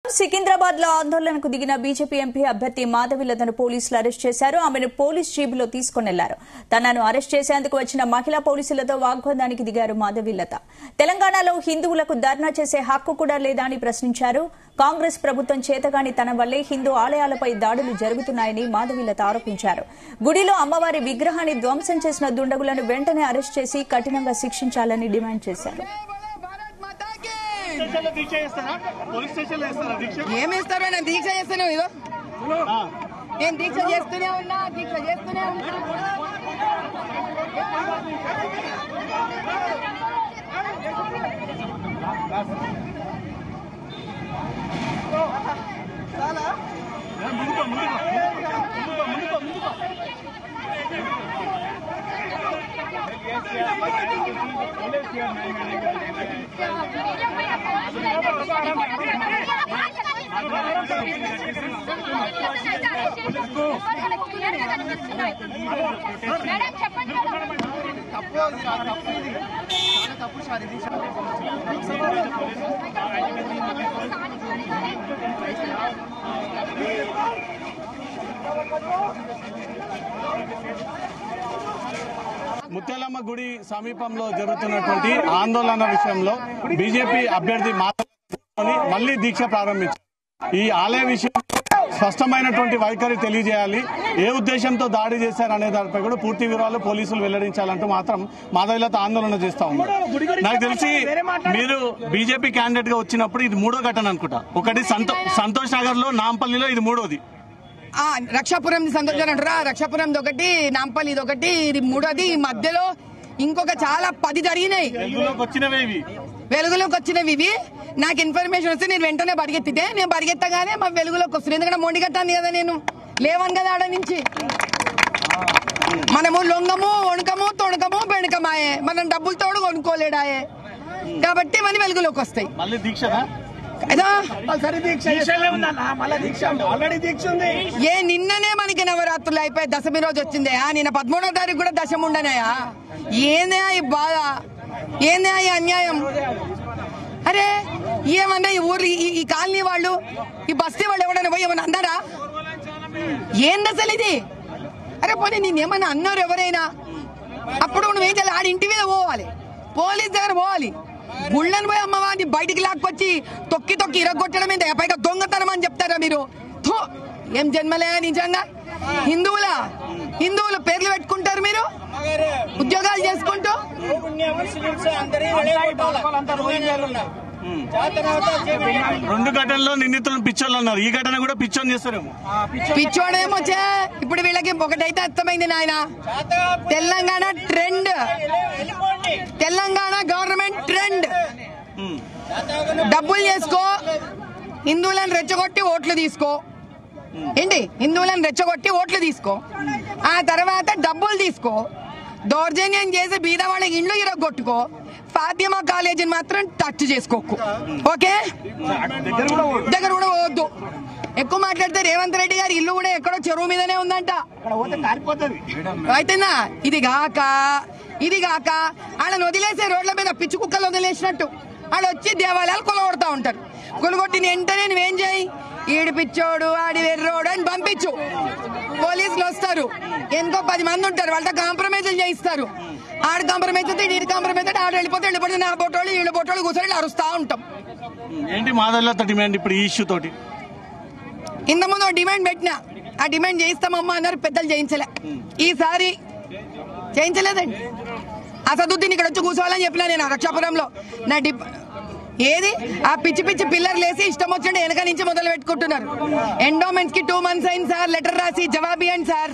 సికింద్రాబాద్ లో ఆందోళనకు దిగిన బీజేపీ ఎంపీ అభ్యర్థి మాధవిలతను పోలీసులు అరెస్ట్ చేశారు ఆమెను పోలీస్ జీబులో తీసుకుని వెళ్లారు తనను అరెస్ట్ చేసేందుకు వచ్చిన మహిళా పోలీసులతో వాగ్వాదానికి దిగారు మాధవిలత తెలంగాణలో హిందువులకు ధర్నా చేసే హక్కు కూడా లేదా అని ప్రశ్నించారు కాంగ్రెస్ ప్రభుత్వం చేతగాని తన వల్లే హిందూ ఆలయాలపై దాడులు జరుగుతున్నాయని మాధవిలత ఆరోపించారు గుడిలో అమ్మవారి విగ్రహాన్ని ధ్వంసం చేసిన దుండగులను వెంటనే అరెస్ట్ చేసి కఠినంగా శిక్షించాలని డిమాండ్ చేశారు భారత్ మాతా కీ! స్టేషన్లో దీక్ష చేస్తారా పోలీస్ స్టేషన్లో వేస్తారా దీక్ష ఏం ఇస్తారో నేను దీక్ష చేస్తాను ఇదో ఆ. నేను దీక్ష చేస్తూనే ఉన్నా దీక్ష చేస్తూనే ఉన్నా ఏ, ముందుకో ముందుకో ముందుకో ముందుకో ముందుకో మేడం చెప్పండి ముత్యాలమ్మ గుడి సమీపంలో జరుగుతున్నటువంటి ఆందోళన విషయంలో బీజేపీ అభ్యర్థి మాధవని మళ్లీ దీక్ష ప్రారంభించారు ఈ ఆలయ విషయం స్పష్టమైనటువంటి వైఖరి తెలియజేయాలి ఏ ఉద్దేశంతో దాడి చేశారనే దానిపై కూడా పూర్తి వివరాలు పోలీసులు వెల్లడించాలంటూ మాత్రం మాధవిలత ఆందోళన చేస్తా ఉన్నారు నాకు తెలిసి మీరు బీజేపీ క్యాండిడేట్ గా వచ్చినప్పుడు ఇది మూడో ఘటన అనుకుంటా ఒకటి సంతో సంతోష్ నగర్ లో నాంపల్లిలో ఇది మూడోది ఆ, రక్షాపురం సంతోషం అంటారా రక్షాపురం ఒకటి నాంపల్లి ఇది ఒకటి ఇది మూడోది ఈ మధ్యలో ఇంకొక చాలా పది జరిగినాయి వెలుగులోకి వచ్చినవే ఇవి వెలుగులోకి వచ్చినవి ఇవి నాకు ఇన్ఫర్మేషన్ వస్తే నేను వెంటనే పరిగెత్తితే నేను పరిగెత్తగానే మా వెలుగులోకి వస్తుంది ఎందుకంటే మొండిగట్టాను కదా నేను లేవను కదా ఆడ నుంచి మనము లొంగము వణుకము తొణకము బెణకమాయే మనం డబ్బులు తోడు కొనుక్కోలేడాయే కాబట్టి మన వెలుగులోకి వస్తాయి మళ్ళీ దీక్షనా కదా ఆల్రెడీ దీక్ష ఉంది ఏ నిన్ననే మనకి నవరాత్రులు అయిపోయి దశమి రోజు వచ్చిందే ఆ, నిన్న పదమూడో తారీఖు కూడా దశమి ఉండనాయా ఏందే ఈ బాధ ఏందే ఈ అన్యాయం అరే ఏమన్నా ఈ ఊరు ఈ- ఈ కాలనీ వాళ్ళు ఈ బస్తీ వాళ్ళు ఎవడైనా పోయి ఏమన్నా అన్నారా ఏంది అసలు ఇది అరే పోనీ నేనేమన్నా అన్నారు ఎవరైనా అప్పుడు నువ్వేం చేయాలి ఆడి ఇంటి మీద పోవాలి పోలీస్ దగ్గర పోవాలి గుళ్ళని పోయి అమ్మవారిని బయటికి లాక్కొచ్చి తొక్కి తొక్కి ఇరగొట్టడం ఏంటి పైగా దొంగతనం అని చెప్తారా మీరు థూ, ఏం జన్మలే నిజంగా హిందువులా హిందువుల పేర్లు పెట్టుకుంటారు మీరు ఉద్యోగాలు చేసుకుంటూ రెండు ఘటనలో నిందితులను పిచ్చోళ్ళు అన్నారు ఈ ఘటన కూడా పిచ్చోని చేస్తారేమో పిచ్చోడేమొచ్చా ఇప్పుడు వీళ్ళకి ఒకటైతే అర్థమైంది నాయన Telangana trend Telangana government trend డబ్బులు చేసుకో హిందువులను రెచ్చగొట్టి ఓట్లు తీసుకో ఏంటి హిందువులను రెచ్చగొట్టి ఓట్లు తీసుకో ఆ తర్వాత డబ్బులు తీసుకో దౌర్జన్యం చేసి బీద వాళ్ళకి ఇండ్లు ఇరగొట్టుకో ఫాతిమా కాలేజీని మాత్రం టచ్ చేసుకోకు ఓకే దగ్గర కూడా పోవద్దు ఎక్కువ మాట్లాడితే రేవంత్ రెడ్డి గారి ఇల్లు కూడా ఎక్కడో చెరువు మీదనే ఉందంట అయితేనా ఇది గాక ఇది గాక వాళ్ళని వదిలేసే రోడ్ల మీద పిచ్చి కుక్కలు వదిలేసినట్టు వాళ్ళు వచ్చి దేవాలయాలు కొలగొడతా ఉంటారు కొలగొట్టిన వెంటనే నువ్వేం చేయి ఈడు పిచ్చోడు ఆడి వెర్రోడు అని పంపించు పోలీసులు వస్తారు ఎంతో పది మంది ఉంటారు వాళ్ళతో కాంప్రమైజ్ చేయిస్తారు ఆడు కాంప్రమైజ్ అయితే ఈడు కాంప్రమైజ్ అయితే ఆడు వెళ్ళిపోతే వెళ్ళిపోతే నా బొట్టోళ్ళు వీళ్ళ బొట్టోళ్ళు కూర్చొని అరుస్తా ఉంటాం ఏంటి మాధవ్లత డిమాండ్ ఇప్పుడు ఈ ఇష్యూ తోటి ఇంత ముందు ఒక డిమాండ్ పెట్టినా ఆ డిమాండ్ చేయిస్తామమ్మా అన్నారు పెద్దలు చేయించలే ఈసారి చేయించలేదండి అసదుద్దీన్ ఇక్కడ వచ్చి కూర్చోవాలని చెప్పినా నేను ఆ రక్షాపురంలో నా డిప్ ఏది ఆ పిచ్చి పిచ్చి పిల్లర్లు వేసి ఇష్టం వచ్చినట్టు వెనక నుంచి మొదలు పెట్టుకుంటున్నారు ఎండోమెంట్స్ కి టూ మంత్స్ అయింది సార్ లెటర్ రాసి జవాబు ఇవ్వండి సార్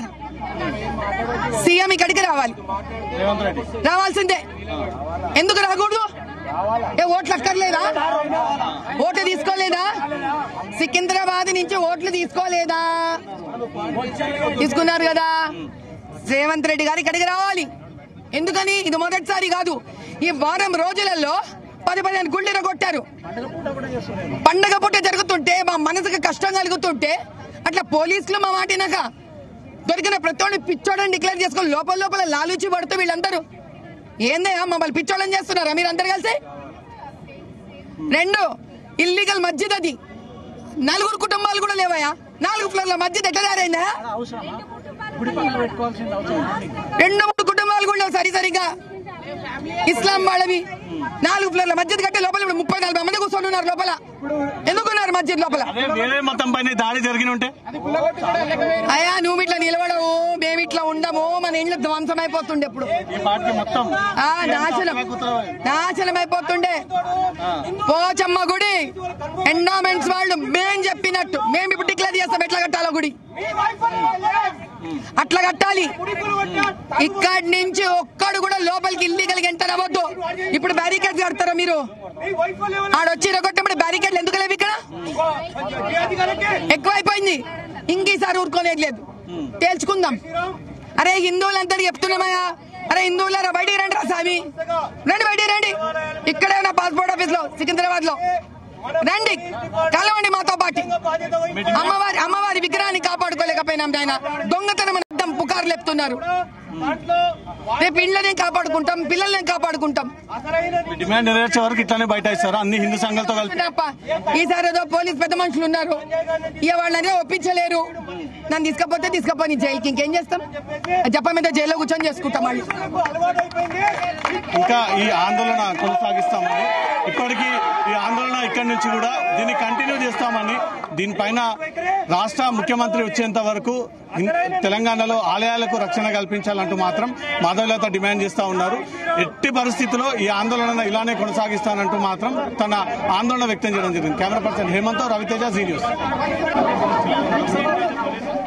సీఎం ఇక్కడికి రావాలి రేవంత్ రెడ్డి రావాల్సిందే ఎందుకు రాకూడదు ఏ ఓట్లు అక్కర్లేదా ఓట్లు తీసుకోలేదా సికింద్రాబాద్ నుంచి ఓట్లు తీసుకోలేదా తీసుకున్నారు కదా రేవంత్ రెడ్డి గారు ఇక్కడికి రావాలి ఎందుకని ఇది మొదటిసారి కాదు ఈ వారం రోజులలో పది పదిహేను గుళ్ళు కొట్టారు పండగ పుట్ట జరుగుతుంటే మా మనసుకు కష్టం కలుగుతుంటే అట్లా పోలీసులు మా మాట వినక దొరికిన ప్రతి పిచ్చోడని డిక్లేర్ చేసుకొని లోపల లోపల లాలూచి పడుతూ వీళ్ళందరూ ఏందయ్యా మమ్మల్ని పిచ్చోళ్ళని చేస్తున్నారా మీరు అందరు కలిసి రెండు ఇల్లీగల్ మస్జిద్ అది నలుగురు కుటుంబాలు కూడా లేవయ్యా నాలుగు ఫ్లోర్ల మధ్య ఎట్లా తయారైందా రెండు మూడు కుటుంబాలు కూడా లేవు సరి సరిగా ఇస్లాం వాళ్ళవి నాలుగు ఫ్లోర్ల మధ్య కట్టే లోపల ఇప్పుడు ముప్పై నలభై మంది కూర్చొని ఉన్నారు లోపల ఎందుకున్నారు మధ్య లోపల అదే వేరే మతం పైన దాడి జరిగిన ఉంటే అయ్యా నువ్వు ఇట్లా నిలబడవు మేము ఇట్లా ఉండము మన ఇంట్లో ధ్వంసం అయిపోతుండే ఇప్పుడు ఈ పార్టీ మొత్తం ఆ నాశనం నాశనం అయిపోతుండే పోచమ్మ గుడి ఎండోమెంట్స్ వాళ్ళు మేం చెప్పినట్టు మేము ఇప్పుడు డిక్లేర్ చేస్తాం ఎట్లా కట్టాలో గుడి అట్లా కట్టాలి ఇక్కడి నుంచి ఒక్కడు కూడా లోపలికి ఇల్లీగల్ ఎంటర్ అవ్వద్దు ఇప్పుడు బ్యారికేడ్స్ కడతారా మీరు ఆడొచ్చి రొగొట్టప్పుడు బ్యారికేడ్లు ఎందుకు లేవు ఇక్కడ ఎక్కువైపోయింది ఇంకీసారి ఊరుకోలేదు లేదు తేల్చుకుందాం అరే హిందువులంతా చెప్తున్నామయ్యా అరే హిందువులారా బయటికి రండి రా స్వామి రండి బయటికి రండి ఇక్కడే ఉన్న పాస్పోర్ట్ ఆఫీస్ లో సికింద్రాబాద్ లో రండి కలవండి మాతో పాటు అమ్మవారి అమ్మవారి విగ్రహాన్ని కాపాడుకోలేకపోయినాం ఆయన దొంగతనం అని అడ్డం పుకారు లేపుతున్నారు రేపు ఇళ్ళని కాపాడుకుంటాం పిల్లల్ని కాపాడుకుంటాం మీ డిమాండ్ నెరవేర్చే వరకు ఇట్లానే బయట ఇస్తారు అన్ని హిందూ సంఘాలతో కలిపి తప్ప ఈసారి ఏదో పోలీస్ పెద్ద మనుషులు ఉన్నారు ఇక వాళ్ళని ఒప్పించలేరు నన్ను తీసుకపోతే తీసుకపోని జైలుకి ఇంకేం చేస్తాం చెప్ప మీద జైల్లో కూర్చొని చేసుకుంటాం మళ్ళీ ఇంకా ఈ ఆందోళన కొనసాగిస్తామని ఇప్పటికీ ఈ ఆందోళన ఇక్కడి నుంచి కూడా దీన్ని కంటిన్యూ చేస్తామని దీనిపైన రాష్ట్ర ముఖ్యమంత్రి వచ్చేంత వరకు ఇన్- తెలంగాణలో ఆలయాలకు రక్షణ కల్పించాలంటూ మాత్రం మాధవలత డిమాండ్ చేస్తా ఉన్నారు ఎట్టి పరిస్థితుల్లో ఈ ఆందోళన ఇలానే కొనసాగిస్తానంటూ మాత్రం తన ఆందోళన వ్యక్తం చేయడం జరిగింది camera person Hemanth Raviteja Zee news